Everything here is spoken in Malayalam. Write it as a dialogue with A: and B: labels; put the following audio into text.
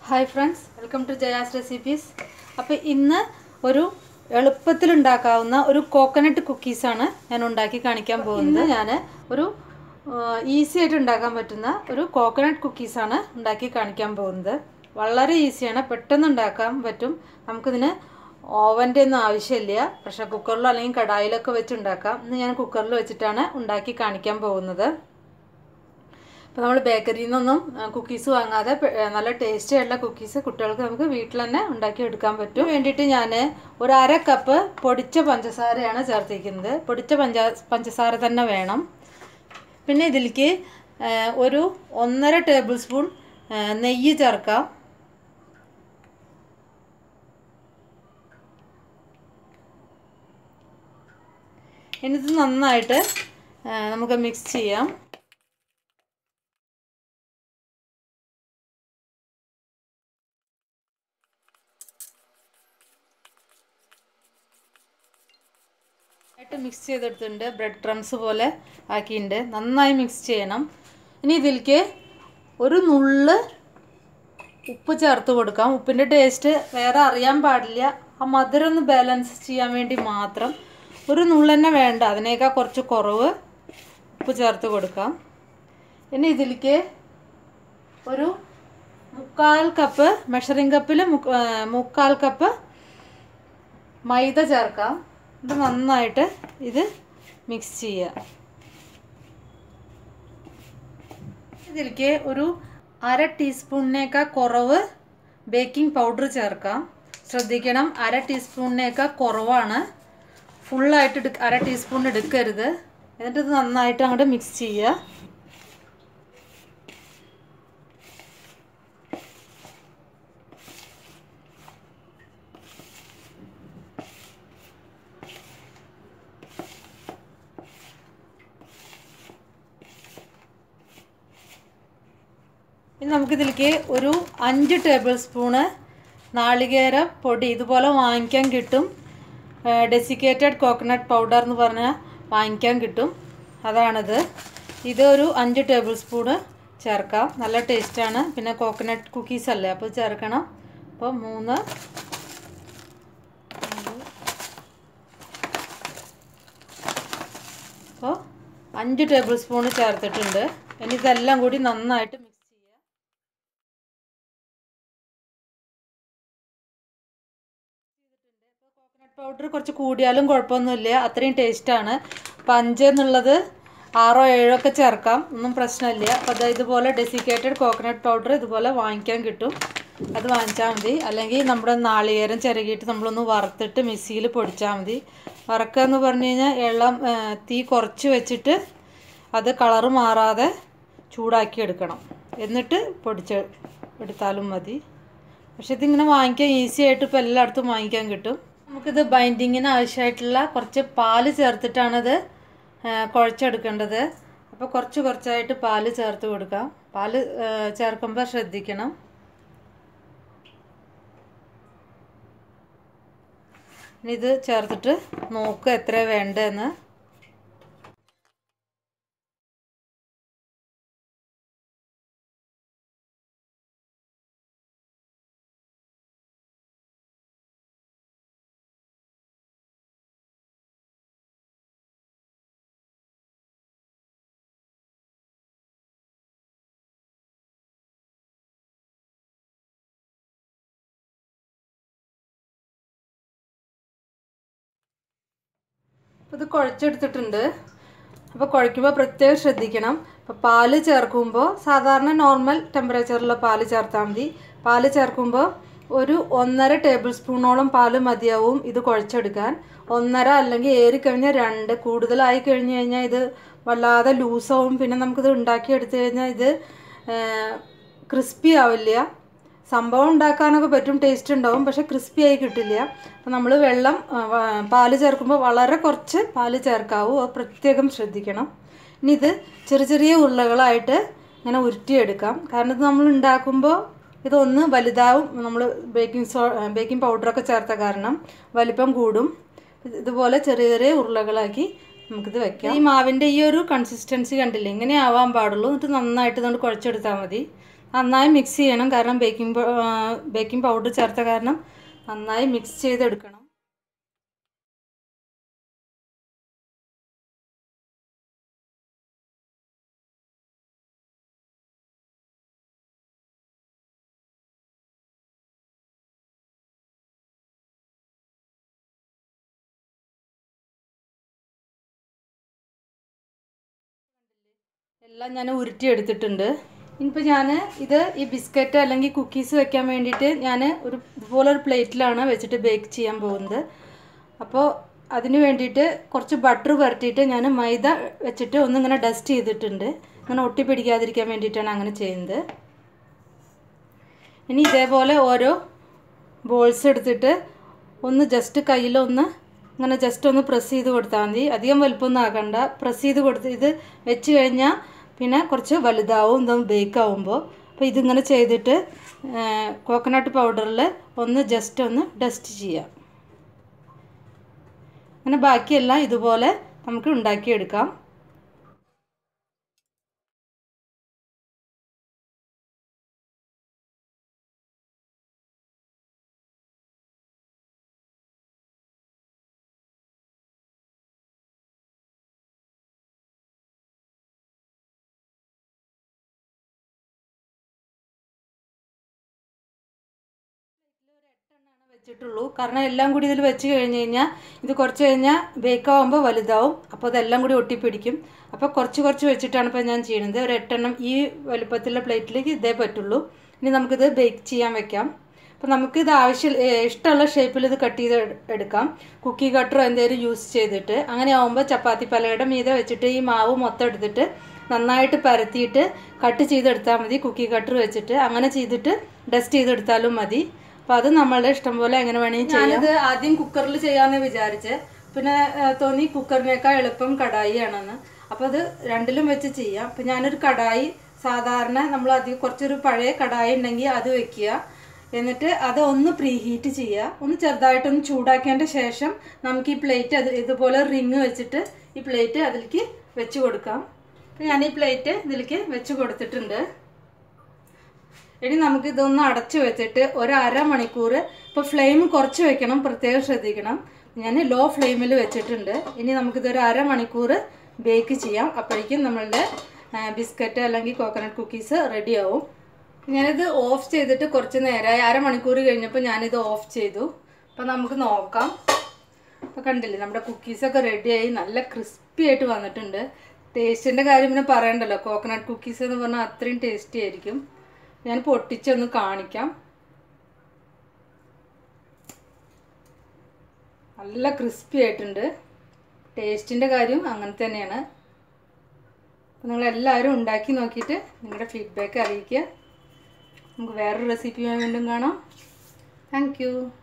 A: hi friends welcome to Jaya's recipes അപ്പോൾ ഇന്ന് ഒരു എളുപ്പത്തിൽ ഉണ്ടാക്കാവുന്ന ഒരു കോക്കനട്ട് കുക്കീസാണ് ഞാൻ ഉണ്ടാക്കി കാണിക്കാൻ പോകുന്നത് ഞാൻ ഒരു ഈസി ആയിട്ട് ഉണ്ടാക്കാൻ പറ്റുന്ന ഒരു കോക്കനട്ട് കുക്കീസാണ് ഉണ്ടാക്കി കാണിക്കാൻ പോകുന്നത് വളരെ ഈസിയാണ് പെട്ടെന്ന് ഉണ്ടാക്കാൻ പറ്റും നമുക്കിതിന് ഓവൻ്റെ ഒന്നും ആവശ്യമില്ല പ്രഷർ കുക്കറിലോ അല്ലെങ്കിൽ കടായിലൊക്കെ വെച്ച് ഉണ്ടാക്കാം ഇന്ന് ഞാൻ കുക്കറിൽ വെച്ചിട്ടാണ് ഉണ്ടാക്കി കാണിക്കാൻ പോകുന്നത് അപ്പോൾ നമ്മൾ ബേക്കറിയിൽ നിന്നൊന്നും കുക്കീസ് വാങ്ങാതെ പെ- ഏ, നല്ല ടേസ്റ്റി ആയിട്ടുള്ള കുക്കീസ് കുട്ടികൾക്ക് നമുക്ക് വീട്ടിൽ തന്നെ ഉണ്ടാക്കി എടുക്കാൻ പറ്റും വേണ്ടിയിട്ട് ഞാൻ ഒരു അര കപ്പ് പൊടിച്ച പഞ്ചസാരയാണ് ചേർത്തിരിക്കുന്നത് പൊടിച്ച പഞ്ച പഞ്ചസാര തന്നെ വേണം പിന്നെ ഇതിലേക്ക് ഏ, ഒരു ഒന്നര ടേബിൾ സ്പൂൺ ഏ, നെയ്യ് ചേർക്കാം ഇനി ഇത് നന്നായിട്ട് ഏ, നമുക്ക് മിക്സ് ചെയ്യാം ആയിട്ട് മിക്സ് ചെയ്തെടുത്തിട്ടുണ്ട് ബ്രെഡ് ക്രംസ് പോലെ ആക്കിയിട്ടുണ്ട് നന്നായി മിക്സ് ചെയ്യണം ഇനി ഇതിലേക്ക് ഒരു നുള്ള് ഉപ്പ് ചേർത്ത് കൊടുക്കാം ഉപ്പിൻ്റെ ടേസ്റ്റ് വേറെ അറിയാൻ പാടില്ല ആ മധുരം ഒന്ന് ബാലൻസ് ചെയ്യാൻ വേണ്ടി മാത്രം ഒരു നുള്ള് തന്നെ വേണ്ട അതിനേക്കാൾ കുറച്ച് കുറവ് ഉപ്പ് ചേർത്ത് കൊടുക്കാം ഇനി ഇതിലേക്ക് ഒരു മുക്കാൽ കപ്പ് മെഷറിംഗ് കപ്പിൽ മുക്കാൽ കപ്പ് മൈദ ചേർക്കാം ഇത് നന്നായിട്ട് ഇത് മിക്സ് ചെയ്യുക ഇതിലേക്ക് ഒരു അര ടീസ്പൂണിനേക്കാൾ കുറവ് ബേക്കിംഗ് പൗഡർ ചേർക്കാം ശ്രദ്ധിക്കണം അര ടീസ്പൂണിനേക്കാൾ കുറവാണ് ഫുള്ളായിട്ട് എടുക്ക അര ടീസ്പൂൺ എടുക്കരുത് എന്നിട്ട് ഇത് നന്നായിട്ട് അങ്ങോട്ട് മിക്സ് ചെയ്യുക ഇനി നമുക്കിതിലേക്ക് ഒരു അഞ്ച് ടേബിൾ സ്പൂണ് നാളികേര പൊടി ഇതുപോലെ വാങ്ങിക്കാൻ കിട്ടും ഡെസിക്കേറ്റഡ് കോക്കനട്ട് പൗഡർ എന്ന് പറഞ്ഞാൽ വാങ്ങിക്കാൻ കിട്ടും അതാണിത് ഇത് ഒരു അഞ്ച് ടേബിൾ സ്പൂണ് ചേർക്കാം നല്ല ടേസ്റ്റാണ് പിന്നെ കോക്കനട്ട് കുക്കീസ് അല്ലേ അപ്പോൾ ചേർക്കണം അപ്പോൾ മൂന്ന് അപ്പോൾ അഞ്ച് ടേബിൾ സ്പൂൺ ചേർത്തിട്ടുണ്ട് ഇനി ഇതെല്ലാം കൂടി നന്നായിട്ട് മിക്സ് ചെയ്യുക കോക്കനട്ട് പൗഡർ കുറച്ച് കൂടിയാലും കുഴപ്പമൊന്നുമില്ല അത്രയും ടേസ്റ്റാണ് അപ്പോൾ അഞ്ച് എന്നുള്ളത് ആറോ ഏഴോ ഒക്കെ ചേർക്കാം ഒന്നും പ്രശ്നമില്ല അപ്പോൾ അത് ഇതുപോലെ ഡെസിക്കേറ്റഡ് കോക്കനട്ട് പൗഡർ ഇതുപോലെ വാങ്ങിക്കാൻ കിട്ടും അത് വാങ്ങിച്ചാൽ മതി അല്ലെങ്കിൽ നമ്മുടെ നാളികേരം ചിരകിയിട്ട് നമ്മളൊന്ന് വറുത്തിട്ട് മിക്സിയിൽ പൊടിച്ചാൽ മതി വറക്കുക എന്ന് പറഞ്ഞു കഴിഞ്ഞാൽ എള്ളം ഏ, തീ കുറച്ച് വെച്ചിട്ട് അത് കളറ് മാറാതെ ചൂടാക്കി എടുക്കണം എന്നിട്ട് പൊടിച്ച് എടുത്താലും മതി പക്ഷെ ഇതിങ്ങനെ വാങ്ങിക്കാൻ ഈസി ആയിട്ട് ഇപ്പോൾ എല്ലായിടത്തും വാങ്ങിക്കാൻ കിട്ടും നമുക്കിത് ബൈൻഡിങ്ങിന് ആവശ്യമായിട്ടുള്ള കുറച്ച് പാല് ചേർത്തിട്ടാണിത് ആ, കുഴച്ചെടുക്കേണ്ടത് അപ്പോൾ കുറച്ച് കുറച്ചായിട്ട് പാല് ചേർത്ത് കൊടുക്കാം പാല് ആ, ചേർക്കുമ്പോൾ ശ്രദ്ധിക്കണം ഇനി ഇത് ചേർത്തിട്ട് നോക്കുക എത്ര വേണ്ടതെന്ന് അപ്പോൾ ഇത് കുഴച്ചെടുത്തിട്ടുണ്ട് അപ്പോൾ കുഴയ്ക്കുമ്പോൾ പ്രത്യേകം ശ്രദ്ധിക്കണം അപ്പോൾ പാല് ചേർക്കുമ്പോൾ സാധാരണ നോർമൽ ടെമ്പറേച്ചറിലുള്ള പാല് ചേർത്താൽ മതി പാല് ചേർക്കുമ്പോൾ ഒരു ഒന്നര ടേബിൾ സ്പൂണോളം പാല് മതിയാവും ഇത് കുഴച്ചെടുക്കാൻ ഒന്നര അല്ലെങ്കിൽ ഏറിക്കഴിഞ്ഞാൽ രണ്ട് കൂടുതലായി കഴിഞ്ഞ് കഴിഞ്ഞാൽ ഇത് വല്ലാതെ ലൂസാവും പിന്നെ നമുക്കിത് ഉണ്ടാക്കിയെടുത്തു കഴിഞ്ഞാൽ ഇത് ക്രിസ്പി ആവില്ല സംഭവം ഉണ്ടാക്കാനൊക്കെ പറ്റും ടേസ്റ്റ് ഉണ്ടാവും പക്ഷെ ക്രിസ്പി ആയി കിട്ടില്ല അപ്പോൾ നമ്മൾ വെള്ളം ആ, വ- പാല് ചേർക്കുമ്പോൾ വളരെ കുറച്ച് പാല് ചേർക്കാവൂ അത് പ്രത്യേകം ശ്രദ്ധിക്കണം ഇനി ഇത് ചെറിയ ചെറിയ ഉരുളകളായിട്ട് ഇങ്ങനെ ഉരുട്ടിയെടുക്കാം കാരണം ഇത് നമ്മൾ ഉണ്ടാക്കുമ്പോൾ ഇതൊന്ന് വലുതാവും നമ്മൾ ബേക്കിംഗ് സോ ബേക്കിംഗ് പൗഡറൊക്കെ ചേർത്ത കാരണം വലിപ്പം കൂടും ഇത് ഇതുപോലെ ചെറിയ ചെറിയ ഉരുളകളാക്കി നമുക്കിത് വെക്കാം ഈ മാവിൻ്റെ ഈ ഒരു കൺസിസ്റ്റൻസി കണ്ടില്ലേ ഇങ്ങനെ ആവാൻ പാടുള്ളൂ എന്നിട്ട് നന്നായിട്ട് നമ്മൾ കുഴച്ചെടുത്താൽ മതി നന്നായി മിക്സ് ചെയ്യണം കാരണം ബേക്കിംഗ് ബേക്കിംഗ് പൗഡർ ചേർത്ത കാരണം നന്നായി മിക്സ് ചെയ്തെടുക്കണം എല്ലാം ഞാൻ ഉരുട്ടിയെടുത്തിട്ടുണ്ട് ഇനിയിപ്പോൾ ഞാൻ ഇത് ഈ ബിസ്ക്കറ്റ് അല്ലെങ്കിൽ കുക്കീസ് വെക്കാൻ വേണ്ടിയിട്ട് ഞാൻ ഒരു ഇതുപോലെ ഒരു പ്ലേറ്റിലാണ് വെച്ചിട്ട് ബേക്ക് ചെയ്യാൻ പോകുന്നത് അപ്പോൾ അതിന് വേണ്ടിയിട്ട് കുറച്ച് ബട്ടർ പുരട്ടിയിട്ട് ഞാൻ മൈദ വെച്ചിട്ട് ഒന്നിങ്ങനെ ഡസ്റ്റ് ചെയ്തിട്ടുണ്ട് അങ്ങനെ ഒട്ടിപ്പിടിക്കാതിരിക്കാൻ വേണ്ടിയിട്ടാണ് അങ്ങനെ ചെയ്യുന്നത് ഇനി ഇതേപോലെ ഓരോ ബോൾസ് എടുത്തിട്ട് ഒന്ന് ജസ്റ്റ് കയ്യിലൊന്ന് ഇങ്ങനെ ജസ്റ്റ് ഒന്ന് പ്രസ് ചെയ്ത് കൊടുത്താൽ മതി അധികം വലുപ്പമൊന്നും ആക്കണ്ട പ്രസ് ചെയ്ത് കൊടുത്ത് ഇത് വെച്ച് കഴിഞ്ഞാൽ പിന്നെ കുറച്ച് വലുതാവും ഇതും ബേക്ക് ആവുമ്പോൾ അപ്പോൾ ഇതിങ്ങനെ ചെയ്തിട്ട് കോക്കനട്ട് പൗഡറിൽ ഒന്ന് ജസ്റ്റ് ഒന്ന് ഡസ്റ്റ് ചെയ്യാം അങ്ങനെ ബാക്കിയെല്ലാം ഇതുപോലെ നമുക്ക് ഉണ്ടാക്കിയെടുക്കാം വെച്ചിട്ടുള്ളൂ കാരണം എല്ലാം കൂടി ഇതിൽ വെച്ച് കഴിഞ്ഞ് കഴിഞ്ഞാൽ ഇത് കുറച്ച് കഴിഞ്ഞാൽ ബേക്ക് ആകുമ്പോൾ വലുതാവും അപ്പോൾ അതെല്ലാം കൂടി ഒട്ടിപ്പിടിക്കും അപ്പോൾ കുറച്ച് കുറച്ച് വെച്ചിട്ടാണ് ഇപ്പോൾ ഞാൻ ചെയ്യുന്നത് ഒരു എട്ടെണ്ണം ഈ വലുപ്പത്തിലുള്ള പ്ലേറ്റിലേക്ക് ഇതേ പറ്റുള്ളൂ ഇനി നമുക്കിത് ബേക്ക് ചെയ്യാൻ വെക്കാം അപ്പോൾ നമുക്ക് ഇത് ആവശ്യം ഇഷ്ടമുള്ള ഷേപ്പിൽ ഇത് കട്ട് ചെയ്ത് എടുക്കാം കുക്കി കട്ടറോ എന്തെങ്കിലും യൂസ് ചെയ്തിട്ട് അങ്ങനെ ആകുമ്പോൾ ചപ്പാത്തി പലയുടെ മീതെ വെച്ചിട്ട് ഈ മാവ് മൊത്തം എടുത്തിട്ട് നന്നായിട്ട് പരത്തിയിട്ട് കട്ട് ചെയ്തെടുത്താൽ മതി കുക്കി കട്ടർ വെച്ചിട്ട് അങ്ങനെ ചെയ്തിട്ട് ഡസ്റ്റ് ചെയ്തെടുത്താലും മതി അപ്പോൾ അത് നമ്മളുടെ ഇഷ്ടം പോലെ എങ്ങനെ വേണമെങ്കിൽ ചെയ്യാം ഞാനിത് ആദ്യം കുക്കറിൽ ചെയ്യാമെന്ന് വിചാരിച്ച് പിന്നെ തോന്നി കുക്കറിനേക്കാൾ എളുപ്പം കടായി ആണെന്ന് അപ്പോൾ അത് രണ്ടിലും വെച്ച് ചെയ്യാം അപ്പോൾ ഞാനൊരു കടായി സാധാരണ നമ്മൾ അധികം കുറച്ചൊരു പഴയ കടായി ഉണ്ടെങ്കിൽ അത് വെക്കുക എന്നിട്ട് അത് ഒന്ന് പ്രീ ഹീറ്റ് ചെയ്യുക ഒന്ന് ചെറുതായിട്ടൊന്ന് ചൂടാക്കിയതിൻ്റെ ശേഷം നമുക്ക് ഈ പ്ലേറ്റ് അത് ഇതുപോലെ റിങ് വെച്ചിട്ട് ഈ പ്ലേറ്റ് അതിലേക്ക് വെച്ച് കൊടുക്കാം അപ്പം ഞാൻ ഈ പ്ലേറ്റ് ഇതിലേക്ക് വെച്ച് കൊടുത്തിട്ടുണ്ട് ഇനി നമുക്ക് ഇതൊന്ന് അടച്ചു വെച്ചിട്ട് ഒരു അരമണിക്കൂർ ഇപ്പോൾ ഫ്ലെയിം കുറച്ച് വെക്കണം പ്രത്യേകം ശ്രദ്ധിക്കണം ഞാൻ ലോ ഫ്ലെയിമിൽ വെച്ചിട്ടുണ്ട് ഇനി നമുക്കിതൊരു അരമണിക്കൂർ ബേക്ക് ചെയ്യാം അപ്പോഴേക്കും നമ്മളുടെ ബിസ്ക്കറ്റ് അല്ലെങ്കിൽ കോക്കനട്ട് കുക്കീസ് റെഡിയാവും ഞാനിത് ഓഫ് ചെയ്തിട്ട് കുറച്ച് നേരമായി അരമണിക്കൂർ കഴിഞ്ഞപ്പോൾ ഞാനിത് ഓഫ് ചെയ്തു അപ്പോൾ നമുക്ക് നോക്കാം അപ്പോൾ കണ്ടില്ലേ നമ്മുടെ കുക്കീസൊക്കെ റെഡിയായി നല്ല ക്രിസ്പി ആയിട്ട് വന്നിട്ടുണ്ട് ടേസ്റ്റിൻ്റെ കാര്യം പിന്നെ പറയണ്ടല്ലോ കോക്കനട്ട് കുക്കീസ് എന്ന് പറഞ്ഞാൽ അത്രയും ടേസ്റ്റി ആയിരിക്കും ഞാൻ പൊട്ടിച്ചൊന്ന് കാണിക്കാം നല്ല ക്രിസ്പി ആയിട്ടുണ്ട് ടേസ്റ്റിൻ്റെ കാര്യം അങ്ങനെ തന്നെയാണ് അപ്പോൾ നിങ്ങളെല്ലാവരും ഉണ്ടാക്കി നോക്കിയിട്ട് നിങ്ങളുടെ ഫീഡ്ബാക്ക് അറിയിക്കുക നമുക്ക് വേറൊരു റെസിപ്പിയുമായി വീണ്ടും കാണാം താങ്ക്